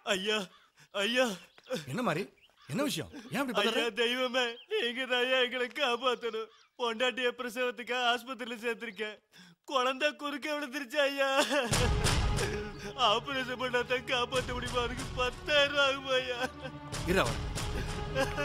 ஐயா ஐயா என்ன மாதிரி என்ன விஷயம் ஏன் அப்படி ஐயா பதற தெய்வமே நீங்க தான் ஐயா எங்களை காப்பாத்தணும் பொண்டாட்டிய பிரசவத்துக்கு ஆஸ்பத்திரியில சேர்த்திருக்கேன் குழந்தை குறுக்க விழுந்துருச்சு ஐயா ஆபரேஷன் பண்ணாதான் காப்பாத்த முடியுமா அதுக்கு பத்தாயிரம் ரூபாய் ஆகும் ஐயா இரு அவர்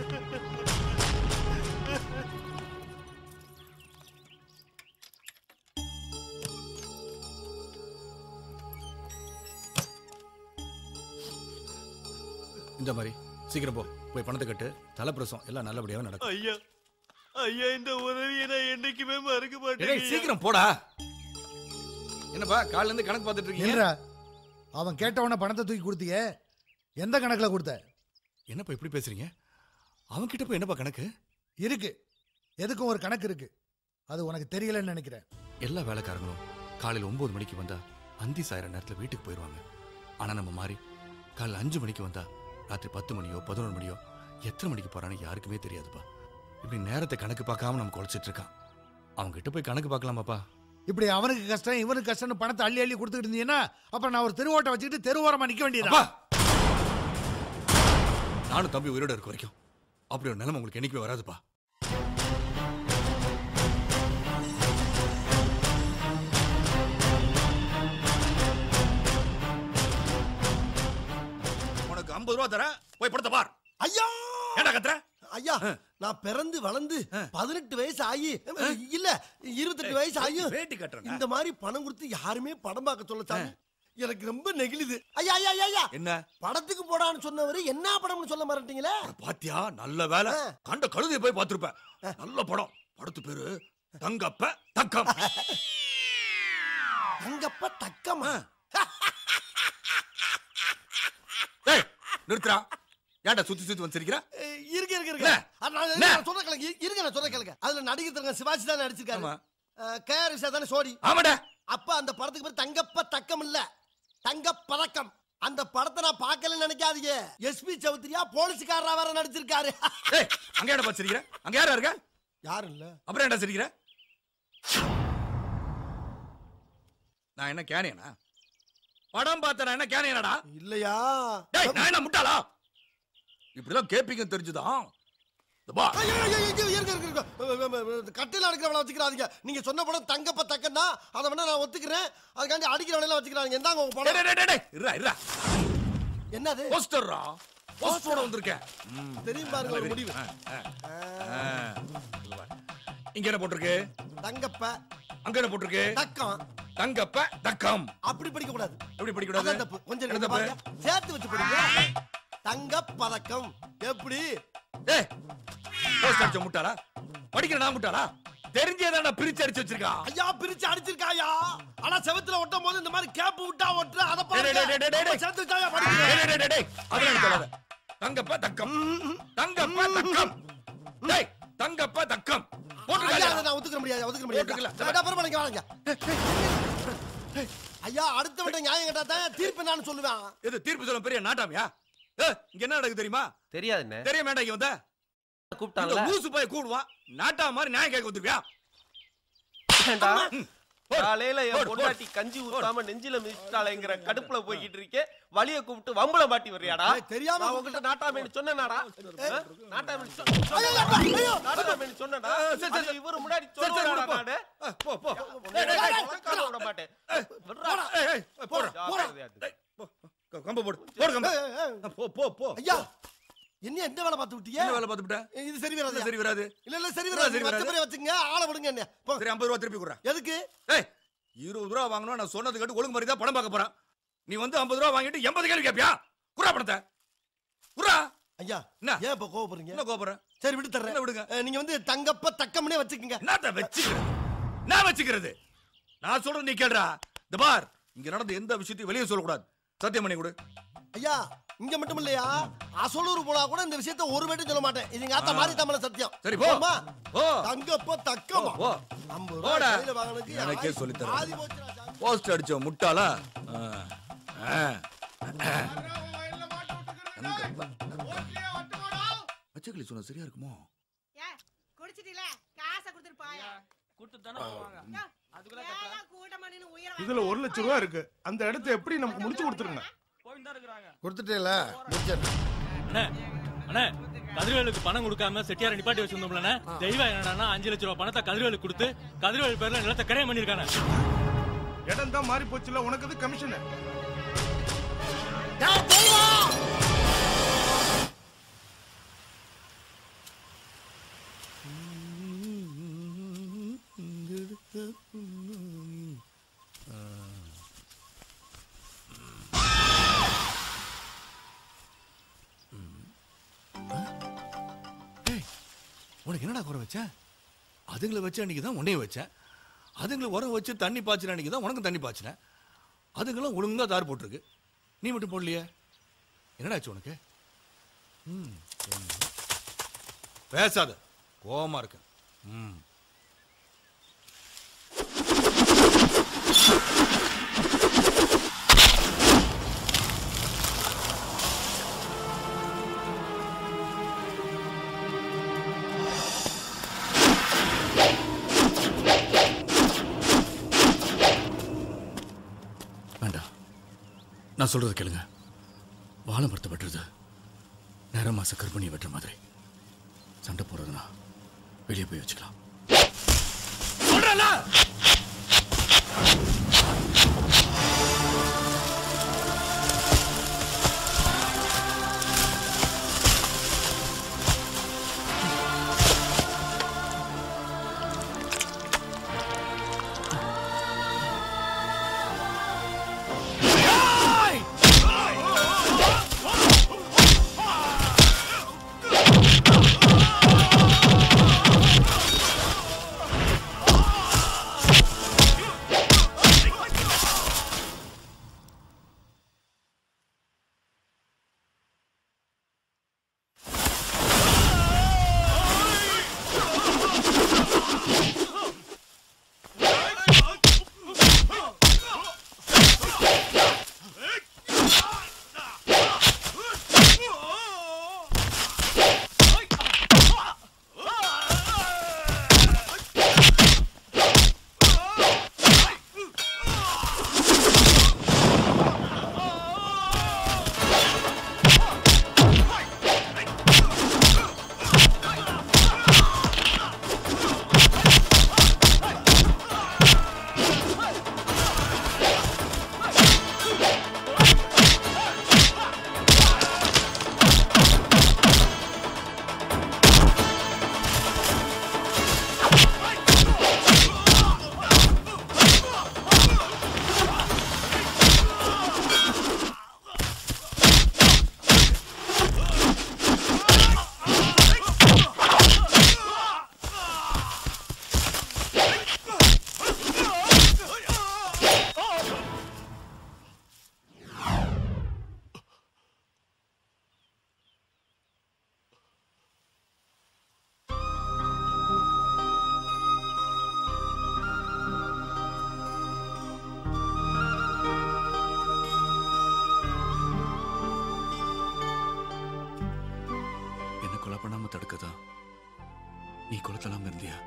இந்த மாதிரி சீக்கிரம் போ போய் பணத்தை கட்டு தலைப்பிரசம் எல்லாம் நல்லபடியாவே நடக்கும் ஐயா ஐயா இந்த உதவியை நான் என்னைக்குமே மறக்க டேய், மாட்டேன் சீக்கிரம் போடா என்னப்பா காலைல இருந்து கணக்கு பார்த்துட்டு இருக்கீங்க இல்லடா அவன் கேட்டவன பணத்தை தூக்கி கொடுத்தியே எந்த கணக்குல கொடுத்த என்னப்பா இப்படி பேசுறீங்க அவன் கிட்ட போய் என்னப்பா கணக்கு இருக்கு எதுக்கும் ஒரு கணக்கு இருக்கு அது உனக்கு தெரியலன்னு நினைக்கிறேன் எல்லா வேலைக்காரங்களும் காலையில் ஒன்பது மணிக்கு வந்தா அந்தி சாயிர நேரத்தில் வீட்டுக்கு போயிடுவாங்க ஆனா நம்ம மாறி காலைல அஞ்சு மணிக்கு வந்தா ராத்திரி பத்து மணியோ பதினொரு மணியோ எத்தனை மணிக்கு போறான்னு யாருக்குமே தெரியாதுப்பா இப்படி நேரத்தை கணக்கு பார்க்காம நம்ம குலைச்சிட்டு இருக்கான் அவங்க கிட்ட போய் கணக்கு பார்க்கலாமாப்பா இப்படி அவனுக்கு கஷ்டம் இவனுக்கு கஷ்டம்னு பணத்தை அள்ளி அள்ளி கொடுத்துக்கிட்டு இருந்தீங்கன்னா அப்புறம் நான் ஒரு தெருவோட்டை வச்சுக்கிட்டு தெருவோரமா நிக்க வேண்டியதா அப்பா நானும் தம்பி உயிரோட இருக்க வரைக்கும் அப்படி ஒரு நிலைமை உங்களுக்கு என்னைக்குமே வராதுப்பா உனக்கு ஐம்பது ரூபா தரேன் போய் படத்தை பார் ஐயா ஏன்டா கத்துற ஐயா நான் பிறந்து வளர்ந்து பதினெட்டு வயசு ஆகி இல்ல இருபத்தெட்டு வயசு ஆகியும் வேட்டி கட்டுறேன் இந்த மாதிரி பணம் கொடுத்து யாருமே படம் பார்க்க சொல்ல சாமி எனக்கு ரொம்ப நெகிழுது ஐயா ஐயா ஐயா, ஐயா என்ன படத்துக்கு போடான்னு சொன்னவரு என்ன படம்னு சொல்ல மாட்டீங்களே பாத்தியா நல்ல வேலை ஆ. கண்ட கழுதையை போய் பார்த்திருப்ப நல்ல படம் படத்து பேரு தங்கப்ப தக்கம் அங்கப்ப தக்கமா ஏய் நிறுத்துறா ஏன்டா சுத்தி சுத்தி வந்து சிரிக்கிற ஏய், இருங்க இருங்க இருங்க என்ன? அது நான் என்ன? நான் சொல்ற கேளுங்க இருங்க நான் சொல்ற கேளுங்க அதுல நடிகர் தங்க சிவாஜி தான் நடிச்சிருக்காரு ஆமா. கேஆர் விஷா தானே சோடி ஆமாடா அப்ப அந்த படத்துக்கு பேர் தங்கப்ப தக்கம் இல்ல தங்க பதக்கம் அந்த படத்தை நான் பார்க்கலன்னு நினைக்காதீங்க எஸ்பி சௌத்ரியா போலீஸ்காரரா வேற நடிச்சிருக்காரு ஏய் அங்க ஏன்டா பார்த்து சிரிக்கிற அங்க யாரா இருக்க யாரும் இல்ல அப்புறம் ஏன்டா சிரிக்கிற நான் என்ன கேனியனா படம் பார்த்த நான் என்ன கேனியனாடா இல்லையா டேய் நான் என்ன முட்டாளா இப்படிலாம் கேப்பீங்க தெரிஞ்சுதான் இந்த பா ஐயோ, ஐயோ, ஐயோ, இருங்க, இருங்க, இருங்க. அஹ், அஹ், அஹ், கட்டையில அடிக்கிறவள வச்சுக்கிறாதீங்க நீங்க சொன்ன படம் தங்கப்ப தக்கம் தான் அதை வேணா நான் ஒத்துக்கிறேன் அதுக்காண்டி அடிக்கிறவளெல்லாம் வச்சுக்கிறாங்க இந்தாங்க உங்க டேய், படம் டேய், டேய், டேய், இருடா இருடா என்னது போஸ்டர்ரா போஸ்டரோட வந்திருக்கேன் ம். தெரியும் பாருங்க ஒரு முடிவு ஆ, ஆ. ஆ. இல்ல வா. இங்க என்ன போட்டிருக்கு தங்கப்ப அங்க என்ன போட்டிருக்கு தக்கம் தங்கப்ப தக்கம் அப்படி படிக்க கூடாது எப்படி படிக்க கூடாது அதான் தப்பு கொஞ்சம் என்ன இருங்க தப்பு? பாருங்க சேர்த்து வச்சு படிங்க தங்க பதக்கம் எப்படி ஏய் போஸ்ட் அடிச்ச முட்டாளா படிக்கிற நான் முட்டாளா தெரிஞ்சே தான் பிரிச்சு அடிச்சு வச்சிருக்கா ஐயா பிரிச்சு அடிச்சிருக்காயா ஆனா செவத்துல ஒட்டும் போது இந்த மாதிரி கேப் விட்டா ஒட்டுற அத டேய், டேய், டேய், டேய், டேய். பாருங்க சேர்த்து வச்சாயா டேய், படிக்கிறேன் டேய், டேய், டேய், டேய். அதெல்லாம் எனக்கு சொல்லாத. தங்கப்ப தக்கம் தங்கப்ப தக்கம் டேய் தங்கப்ப தக்கம் ஐயா போட்டுருக்காயா அதை நான் ஒத்துக்க முடியாது ஒத்துக்க ஒத்துக்கல. முடியாது நான் அப்புறமா நீங்க வாங்க ஐயா அடுத்த விட்ட நியாயம் கேட்டா தான் தீர்ப்பு நான் சொல்லுவேன் இது தீர்ப்பு சொல்ல பெரிய நாட்டாமியா ஏய், இங்க என்ன நடக்குது தெரியுமா தெரியாதுண்ணே தெரிய வேண்டாம் இங்க வந்த இந்த கூப்பிட்டாங்களா லூசு போய் கூடுவான் நாட்டா மாதிரி நியாயம் கேட்க வந்துருவியா ஏண்டா? போடு. காலையில போடு, என் போடு. பொண்டாட்டி கஞ்சி ஊத்தாம நெஞ்சில மிதிச்சிட்டாளேங்கிற கடுப்புல போய்கிட்டு இருக்கேன் வலிய கூப்பிட்டு வம்பள மாட்டி வர்றியாடா ஏய், தெரியாம நான் உங்ககிட்ட நாட்டாமேனு சொன்னேனாடா ஆ? நாட்டாமேனு சொ- ஐயோ, அப்பா, ஐயோ. நாட்டாமேனு சொன்னேடா ஆ, சரி, சரி. அது இவரு முன்னாடி சரி, சரி, சொல்லுவாடா போ. நானு ஆ, போ போ டேய், டேய், டேய், உனக்காக விட மாட்டேன் விட்றா. ஏய், ஏய், போடுறா ஜாக்கிரதையா இரு. டேய், போ. க- கம்பை போடு போடு கம்பை ஏய், ஏய், ஏய். போ போ போ ஐயா என்ன எந்த வேலை பார்த்து விட்டீங்க என்ன வேலை பார்த்துட்ட இது சரி வராது சரி வராது இல்ல இல்ல சரி இல்ல, வராது சரி மத்த வராது. பேரை வச்சுங்க ஆளை விடுங்க என்ன போ. சரி ஐம்பது ரூபா திருப்பி கொடுறேன் எதுக்கு ஏய் இருபது ரூபா வாங்கணும் நான் சொன்னது கேட்டு ஒழுங்கு மாதிரி தான் படம் பார்க்க போறேன் நீ வந்து ஐம்பது ரூபா வாங்கிட்டு எண்பது கேள்வி கேட்பியா குறா பணத்தை குறா ஐயா என்ன? ஏன் இப்ப கோவப்படுறீங்க என்ன கோபுறேன் சரி விட்டு தர்றேன் என்ன விடுங்க? அஹ், நீங்க வந்து தங்கப்ப தக்கம்னே வச்சுக்கோங்க என்னத்த வச்சுக்கிறது நான் வச்சுக்கிறது நான் சொல்றது நீ கேளுடா இந்த பார் இங்க நடந்த எந்த விஷயத்தையும் வெளியே சொல்லக்கூடாது சத்தியம் பண்ணி கொடு ஐயா இங்க மட்டும் இல்லையா அசலூர் போனா கூட இந்த விஷயத்த ஒரு மட்டும் சொல்ல மாட்டேன் இது எங்க ஆத்தா மாதிரி தமிழ சத்தியம் சரி, போ. போதுமா? போ. தங்கப்ப தக்கமா போ. ஐம்பது போடா. ரூபாய் கையில வாங்கினதுக்கு எனக்கே ஆதி- சொல்லித் தரேன். ஆதி போச்சுடா சாமி. போஸ்ட் அடிச்ச முட்டாளா ஆ. ஆ. பச்சைக்கிளி சொன்ன சரியா இருக்குமோ ஏ, குடிச்சிட்டீல காசை கொடுத்துட்டு போயா ஏன் கூட்டமா நின்னு உயிரை இதுல ஒரு லட்சம் ரூபா இருக்கு அந்த இடத்த எப்படி நமக்கு முடிச்சு கொடுத்துருங்க தான் இருக்கிறாங்க கொடுத்துட்டேல முடிச்சேன் அண்ணே அண்ணே கதிர்வேலுக்கு பணம் கொடுக்காம செட்டியார நிப்பாட்டி வச்சிருந்தோம்லண்ணே தெய்வம் என்னன்னா அஞ்சு லட்ச ரூபாய் பணத்தை கதிர்வேலுக்கு கொடுத்து கதிர்வேல் பேர்ல நிலத்தை கரையம் பண்ணிருக்கானே இடம் தான் மாறி போச்சுல உனக்கு அது கமிஷன் ஏய் உனக்கு என்னடா குறை வச்சேன் அதுங்களை வச்ச அன்னைக்கு தான் உன்னையும் வச்சேன் அதுங்களை உரம் வச்சு தண்ணி பாய்ச்சின அன்னைக்கு தான் உனக்கும் தண்ணி பாய்ச்சினேன் அதுங்களும் ஒழுங்கா தார் போட்டிருக்கு நீ மட்டும் போடலையே என்னடா ஆச்சு உனக்கு ம், என்ன? பேசாத கோவமா இருக்க ம் வேண்டாம் நான் சொல்றது கேளுங்க வாழை மரத்தை வெட்டுறது நேர மாச கர்ப்பிணி வெட்டுற மாதிரி சண்டை போடுறதுனா வெளியே போய் வச்சுக்கலாம் சொல்றேன்ல? என்ன கொலை பண்ணாம தடுக்கதா நீ கொளுத்தலாம இருந்தியா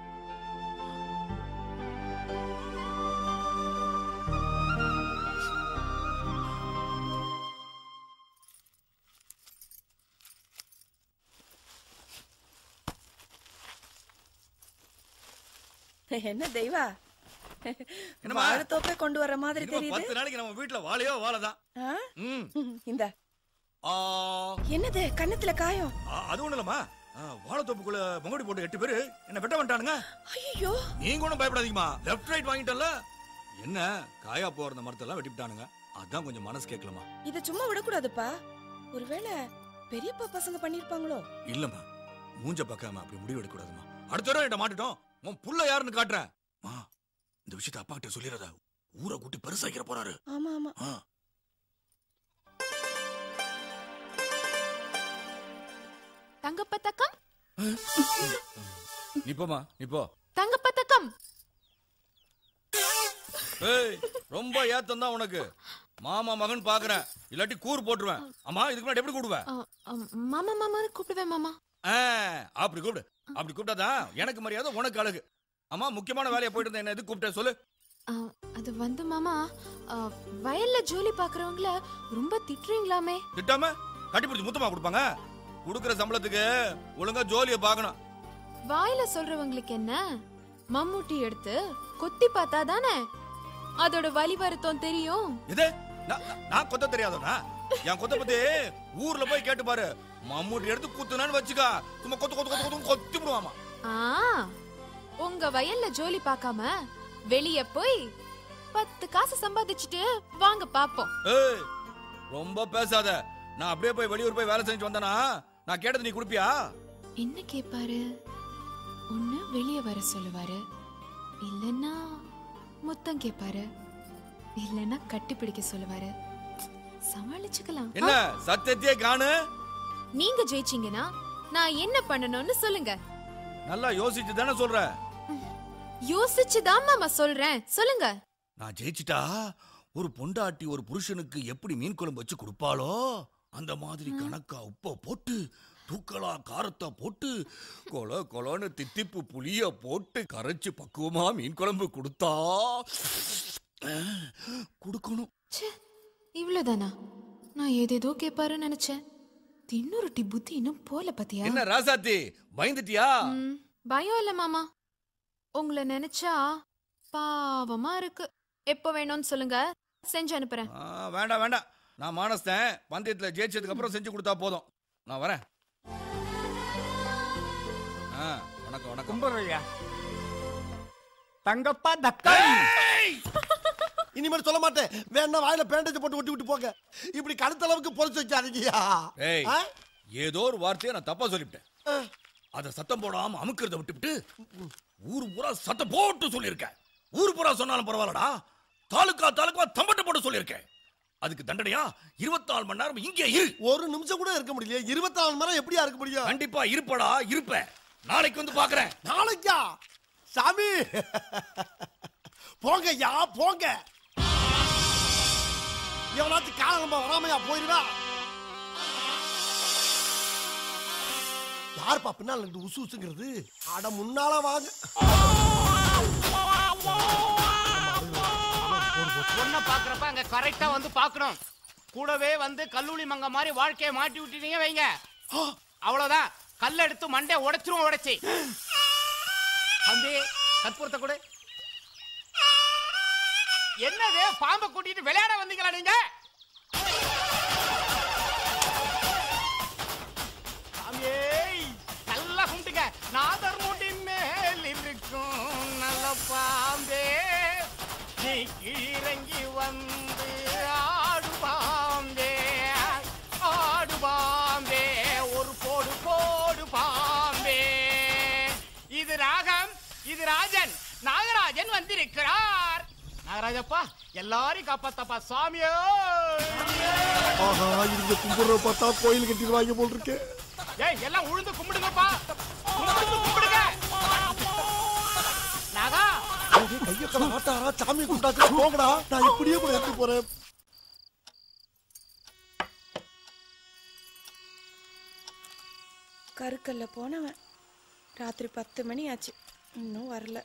என்ன தெய்வா என்னம்மா? வாழைத்தோப்பை கொண்டு வர மாதிரி இன்னும் தெரியுது பத்து நாளைக்கு நம்ம வீட்டுல வாழையோ வாழைதான் ஆ? ம் இந்த ஆ, என்னது கன்னத்துல காயம் ஆ, அது ஒண்ணு இல்லம்மா ஆ, வாழைத்தோப்புக்குள்ள மங்கடி போட்டு எட்டு பேரு என்ன வெட்ட வந்துட்டானுங்க ஐயோ நீங்க ஒண்ணும் பயப்படாதீங்கம்மா லெஃப்ட் ரைட் வாங்கிட்டல என்ன காயா போற இந்த மரத்தெல்லாம் வெட்டிவிட்டானுங்க அதான் கொஞ்சம் மனசு கேட்கலமா இத சும்மா விடக்கூடாதுப்பா ஒருவேளை பெரியப்பா பசங்க பண்ணிருப்பாங்களோ இல்லம்மா மூஞ்ச பார்க்காம அப்படி முடிவு எடுக்க கூடாதுமா அடுத்த தடவை என்கிட்ட மாட்டிட்டோம் உன் புள்ள யாருன்னு காட்டுறேன் மா இந்த விஷயத்தை அப்பா கிட்ட சொல்லிடாத ஊரை கூட்டி பெருசாக்கிற போறாரு ஆமா ஆமா ஆ. தங்கப்பதக்கம் நீ போமா நீ போ தங்கப்பதக்கம் ஏய் ரொம்ப ஏத்தம் தான் உனக்கு மாமா மகன் பாக்குறேன் இல்லாட்டி கூறு போட்டுருவேன் அம்மா இதுக்கு முன்னாடி எப்படி கூடுவேன் அ, அம், மாமா மாமான்னு கூப்பிடுவேன் மாமா ஆ, அப்படி கூப்பிடு அப்படி கூப்பிட்டாதான் எனக்கு மரியாதை உனக்கு அழகு அம்மா முக்கியமான வேலையை போயிட்டு இருந்தேன் என்ன எது கூப்பிட்டேன் சொல்லு ஆ, அது வந்து மாமா ஆ, வயல்ல ஜோலி பாக்குறவங்கள ரொம்ப திட்டுறீங்களாமே திட்டாம கட்டிப்பிடிச்சு முத்தமா கொடுப்பாங்க கொடுக்குற சம்பளத்துக்கு ஒழுங்கா ஜோலியை பார்க்கணும் வாயில சொல்றவங்களுக்கு என்ன மம்முட்டி எடுத்து கொத்தி பார்த்தா தானே அதோட வலி வருத்தம் தெரியும் இது நான் நான் கொத்த தெரியாதவனா என் கொத்த பத்தி ஊர்ல போய் கேட்டு பாரு மம்மூட்டி எடுத்து குத்துனான்னு வச்சுக்க சும்மா கொத்து கொத்து கொத்து கொத்து கொத்தி விடுவாமா ஆ உங்க வயல்ல ஜோலி பார்க்காம வெளிய போய் பத்து காசு சம்பாதிச்சுட்டு வாங்க பாப்போம் ஏய் ரொம்ப பேசாத நான் அப்படியே போய் வெளியூர் போய் வேலை செஞ்சு வந்தனா நான் கேட்டது நீ குடுப்பியா என்ன கேப்பாரு ஒண்ணு வெளிய வர சொல்லுவாரு இல்லன்னா முத்தம் கேப்பாரு இல்லன்னா கட்டி பிடிக்க சொல்லுவாரு சமாளிச்சுக்கலாம் என்ன ஆ, சத்தியத்தையே காணு நீங்க ஜெயிச்சீங்கன்னா நான் என்ன பண்ணணும்னு சொல்லுங்க நல்லா யோசிச்சு தானே சொல்ற யோசிச்சு தான் மாமா சொல்றேன் சொல்லுங்க நான் ஜெயிச்சிட்டா ஒரு பொண்டாட்டி ஒரு புருஷனுக்கு எப்படி மீன் குழம்பு வச்சு கொடுப்பாளோ அந்த மாதிரி கணக்கா உப்ப போட்டு தூக்கலா காரத்தை போட்டு கொல கொலன்னு தித்திப்பு புளிய போட்டு கரைச்சு பக்குவமா மீன் குழம்பு கொடுத்தா அஹ், கொடுக்கணும் ச்சே இவ்வளவுதானா நான் ஏதேதோ கேட்பாருன்னு நினைச்சேன் தின்னுருட்டி புத்தி இன்னும் போல பாத்தியா என்ன ராசாத்தி பயந்துட்டியா ம், பயம் இல்ல மாமா உங்களை நினைச்சா பாவமா இருக்கு எப்போ வேணும்னு சொல்லுங்க செஞ்சு அனுப்புறேன் ஆ, வேண்டாம் வேண்டாம் நான் மானஸ்தேன் பந்தயத்துல ஜெயிச்சதுக்கு அப்புறம் செஞ்சு கொடுத்தா போதும் நான் வரேன் ஆ, வணக்கம் வணக்கம் கும்பிடுறியா தங்கப்பா தக்காளி இனிமேல் சொல்ல மாட்டேன் வேணா வாயில பேண்டேஜ் போட்டு ஒட்டி விட்டு போங்க இப்படி கழுத்தளவுக்கு பொறிச்சு வச்சாருங்கய்யா ஏய் ஆ? ஏதோ ஒரு வார்த்தையை நான் தப்பா சொல்லிவிட்டேன் அத சத்தம் போடாம அமுக்கிறத விட்டுவிட்டு ஊர் பூரா சத்தம் போட்டு சொல்லியிருக்கேன் ஊர் பூரா சொன்னாலும் பரவாயில்லடா தாலுக்கா தாலுக்கா தம்பட்ட போட்டு சொல்லியிருக்கேன் அதுக்கு தண்டனையா இருபத்தி நாலு மணி நேரம் இங்கே இரு ஒரு நிமிஷம் கூட இருக்க முடியல இருபத்தி நாலு மணி நேரம் எப்படியா இருக்க முடியும் கண்டிப்பா இருப்படா இருப்ப நாளைக்கு வந்து பாக்குறேன் நாளைக்கா சாமி போங்க யா போங்க எவனாச்சும் காலம்ப வராமையா போயிருவா யாருப்பா பின்னால இருந்து உசு உசுங்கிறது அட முன்னால வாங்க பொண்ணை பாக்குறப்ப அங்க கரெக்டா வந்து பார்க்கணும் கூடவே வந்து கல்லூரி மங்க மாதிரி வாழ்க்கையை மாட்டி விட்டுட்டீங்க வைங்க அவ்வளவுதான் கல்ல எடுத்து மண்டை உடைச்சிரும் உடைச்சி தம்பி கற்பூரத்தை கொடு என்னது பாம்பை கூட்டிட்டு விளையாட வந்தீங்களா நீங்க சாமியே நல்லா கும்பிட்டுங்க நாதர் முடி மேல் இருக்கும் நல்ல பாம்பே நீ இறங்கி வந்து ஆடு பாம்பே ஆடு பாம்பே ஒரு போடு போடு பாம்பே இது ராகம் இது ராஜன் நாகராஜன் வந்திருக்கிறார் நாகராஜப்பா எல்லாரையும் காப்பாத்தப்பா சாமியோ ஆஹா இங்க கும்பிடுற பார்த்தா கோயில் கட்டிடுவாங்க போல் இருக்கு ஏய் எல்லாம் உழுந்து கும்பிடுங்கப்பா உழுந்து கும்பிடுங்க நாகா கைய கட ஆட்டாரா சாமி கும்பிட்டாச்சு போங்கடா நான் இப்படியே கூட எடுத்து போறேன் கருக்கல்ல போனவன் ராத்திரி பத்து மணி ஆச்சு இன்னும் வரல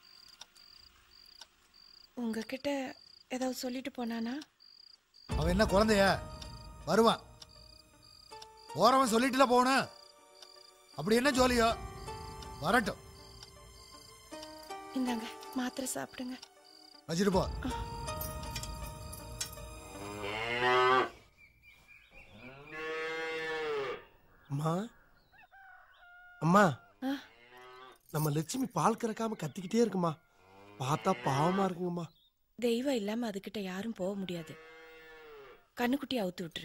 உங்ககிட்ட ஏதாவது சொல்லிட்டு போனானா அவன் என்ன குழந்தைய வருவான் போறவன் சொல்லிட்டுல போகணும் அப்படி என்ன ஜோலியோ வரட்டும் இந்தாங்க மாத்திரை சாப்பிடுங்க வச்சுட்டு போ அம்மா அம்மா ஆ? நம்ம லட்சுமி பால் கறக்காம கத்திக்கிட்டே இருக்குமா பார்த்தா பாவமா இருக்குங்கம்மா தெய்வம் இல்லாம அதுகிட்ட யாரும் போக முடியாது கண்ணுக்குட்டி அவுத்து விட்டுரு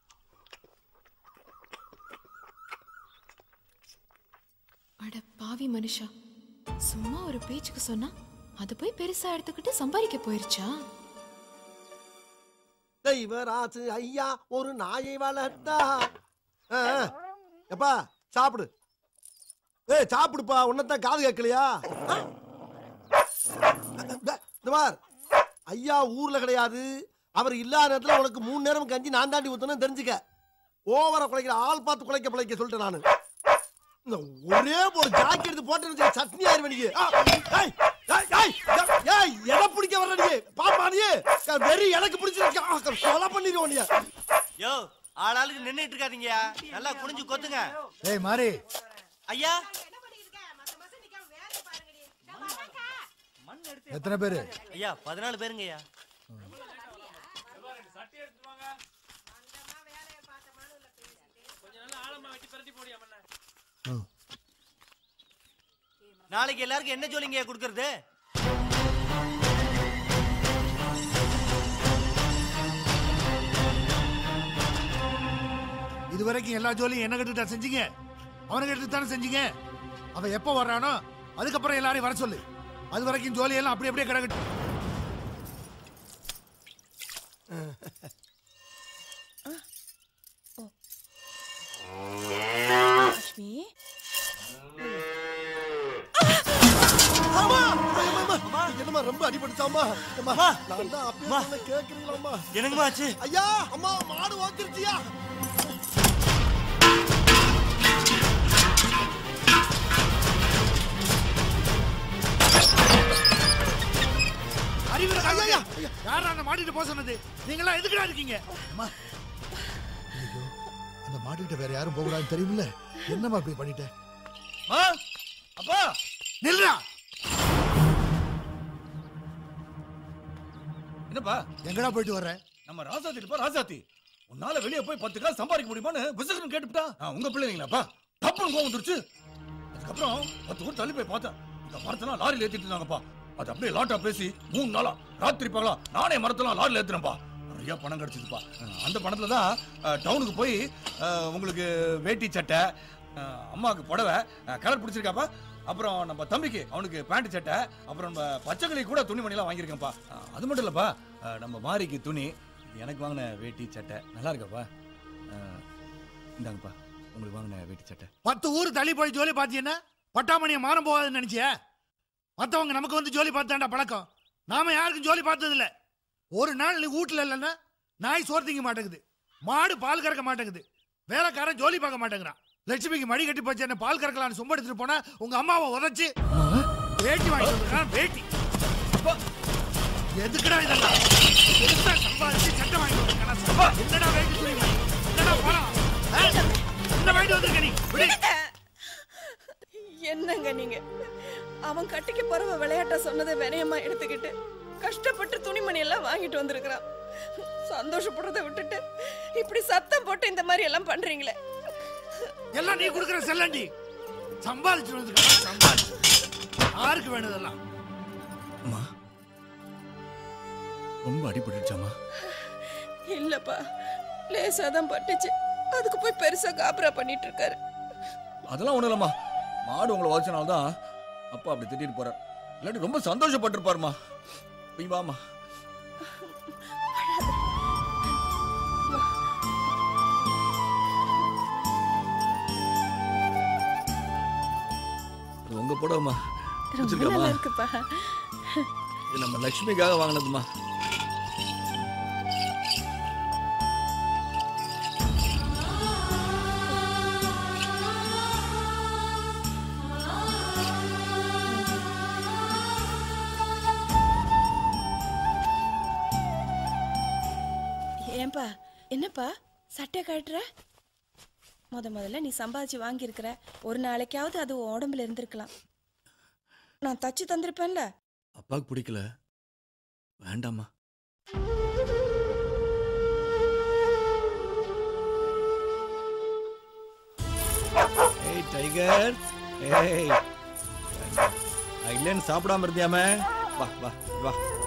அட பாவி மனுஷா சும்மா ஒரு பேச்சுக்கு சொன்னா அது போய் பெருசா எடுத்துக்கிட்டு சம்பாதிக்க போயிருச்சா தெய்வராஜு ஐயா ஒரு நாயை வளர்த்தா ஆ, ஆ. எப்பா சாப்பிடு ஏய் சாப்பிடுப்பா உன்னத்தான் காது கேட்கலையா ஆ? இந்த இந்த பார் ஐயா ஊர்ல கிடையாது அவர் இல்லாத நேரத்துல உனக்கு மூணு நேரம் கஞ்சி நான் தாண்டி ஊத்தணும் தெரிஞ்சுக்க ஓவரா குலைக்கிற ஆள் பார்த்து குலைக்க பிழைக்க சொல்லிட்டேன் நானு இந்த ஒரே ஒரு ஜாக்கி எடுத்து போட்டு சட்னி ஆயிருவேன் நீங்க ஆ, ஏய், ஏய், ஏய், ஏய், ஏய், எதை பிடிக்க வர்ற நீ பாப்பா நீ வெறி எனக்கு பிடிச்சிருக்க கொலை பண்ணிடுவோம் நீ யோ ஆளாளுக்கு நின்னுட்டு இருக்காதீங்கயா நல்லா குனிஞ்சு கொத்துங்க ஏய் மாறி ஐயா எத்தனை பேரு ஐயா பதினாலு பேருங்கய்யா நாளைக்கு எல்லாருக்கும் என்ன ஜோலிங்கய்யா கொடுக்கறது இது வரைக்கும் எல்லா ஜோலியும் என்ன கட்டுட்டா செஞ்சீங்க அவனுக்கு எடுத்து தானே செஞ்சீங்க அவன் எப்போ வர்றானோ அதுக்கப்புறம் எல்லாரையும் வர சொல்லு அது வரைக்கும் ஜோலி எல்லாம் அப்படி அப்படியே கிடக்கட்டும் லட்சுமி ஆமா அம்மா, அம்மா, என்னம்மா ரொம்ப அடிபட்டுச்சாமா அம்மா நான் தான் அப்பயே சொன்ன கேக்குறீங்களாம்மா என்னங்கம்மா ஆச்சு ஐயா அம்மா மாடு வாக்கிருச்சியா அறிவு இருக்கா ஐயா யாரா அந்த மாட்டிட்டு போக சொன்னது நீங்களாம் எதுக்குடா இருக்கீங்க அம்மா ஐயோ அந்த மாட்டிக்கிட்ட வேற யாரும் போக கூடாதுன்னு தெரியுமில்ல என்னம்மா இப்படி பண்ணிட்ட அப்பா நில்றா என்னப்பா எங்கடா போயிட்டு வர்ற நம்ம ராசாத்தி இருப்பா ராசாத்தி உன்னால வெளியே போய் பத்து காசு சம்பாதிக்க முடியுமான்னு விசுக்குன்னு கேட்டுட்டா உங்க பிள்ளைங்களாப்பா தப்புன்னு கோவம் வந்துருச்சு அதுக்கப்புறம் பத்து ஊர் தள்ளி போய் பார்த்தேன் இந்த மரத்தெல்லாம் லாரியில் ஏத்திட்டு இருந்தாங்கப்பா அது அப்படியே லாட்டா பேசி மூணு நாளா ராத்திரி பகலா நானே மரத்தெல்லாம் லாரியில் ஏத்துனேன்ப்பா நிறைய பணம் கிடைச்சதுப்பா அந்த பணத்துல தான் அஹ், டவுனுக்கு போய் அஹ், உங்களுக்கு வேட்டி சட்டை அஹ், அம்மாவுக்கு புடவை அஹ், கலர் பிடிச்சிருக்காப்பா அப்புறம் நம்ம தம்பிக்கு அவனுக்கு பேண்ட் சட்டை அப்புறம் நம்ம பச்சைக்கிளி கூட துணிமணிலாம் வாங்கியிருக்கேன்ப்பா அஹ், அது மட்டும் இல்லப்பா அஹ், நம்ம மாரிக்கு துணி எனக்கு வாங்கின வேட்டி சட்டை நல்லா இருக்காப்பா அஹ், இந்தாங்கப்பா உங்களுக்கு வாங்கின வேட்டி சட்டை பத்து ஊர் தள்ளி போய் ஜோலி பார்த்தீங்கன்னா பட்டாமணியை மாறம் போகாதுன்னு நினைச்சியா மத்தவங்க நமக்கு வந்து ஜோலி பார்த்தாண்டா பழக்கம் நாம யாருக்கும் ஜோலி பார்த்தது இல்ல ஒரு நாள் நீ வீட்டுல இல்லைன்னா நாய் சோறு திங்க மாட்டேங்குது மாடு பால் கறக்க மாட்டேங்குது வேலைக்காரன் ஜோலி பார்க்க மாட்டேங்கிறான் லட்சுமிக்கு மடி கட்டி போச்சு என்ன பால் கறக்கலான்னு சும்மா எடுத்துட்டு போனா உங்க அம்மாவை உதைச்சு வேட்டி வாங்கி கொடுக்குறான் வேட்டி எதுக்குடா இதெல்லாம் பெருசா சம்பாதிச்சு சட்டை வாங்கி கொடுக்குறான் என்னடா வேட்டி துணி வாங்கி? என்னடா பணம் ஆ? என்ன வாங்கிட்டு வந்திருக்க நீ விடு. என்னங்க நீங்க அவன் கட்டிக்க போறவ விளையாட்ட சொன்னதை வினயமா எடுத்துக்கிட்டு கஷ்டப்பட்டு துணிமணி எல்லாம் வாங்கிட்டு வந்திருக்கிறான் சந்தோஷப்படுறதை விட்டுட்டு இப்படி சத்தம் போட்டு இந்த மாதிரி எல்லாம் பண்றீங்களே எல்லாம் நீ கொடுக்குற செல்லண்டி சம்பாதிச்சு வந்துருக்க சம்பாதிச்சு யாருக்கு வேணும் இதெல்லாம் அம்மா ரொம்ப அடிபட்டுச்சாமா இல்லப்பா லேசா தான் பட்டுச்சு அதுக்கு போய் பெருசா காபரா பண்ணிட்டு இருக்காரு அதெல்லாம் ஒண்ணும் இல்லம்மா மாடு உங்களை வச்சனால தான் அப்பா அப்படி திட்டிட்டு போறார் இல்லாட்டி ரொம்ப சந்தோஷப்பட்டிருப்பாருமா போய் வாமா இது உங்க புடவைமா ரொம்ப வச்சிருக்கேம்மா நல்லா இருக்குப்பா இது நம்ம லக்ஷ்மிக்காக வாங்கினதுமா ஏன்பா என்னப்பா சட்டை காட்டுற முத முதல்ல நீ சம்பாதிச்சு வாங்கியிருக்கிற ஒரு நாளைக்காவது அது உன் உடம்புல இருந்திருக்கலாம் நான் தச்சு தந்திருப்பேன்ல அப்பாவுக்கு பிடிக்கல வேண்டாமா ஏய் டைகர் ஏய் இல்லைன்னு சாப்பிடாம இருந்தியாமே வா வா வா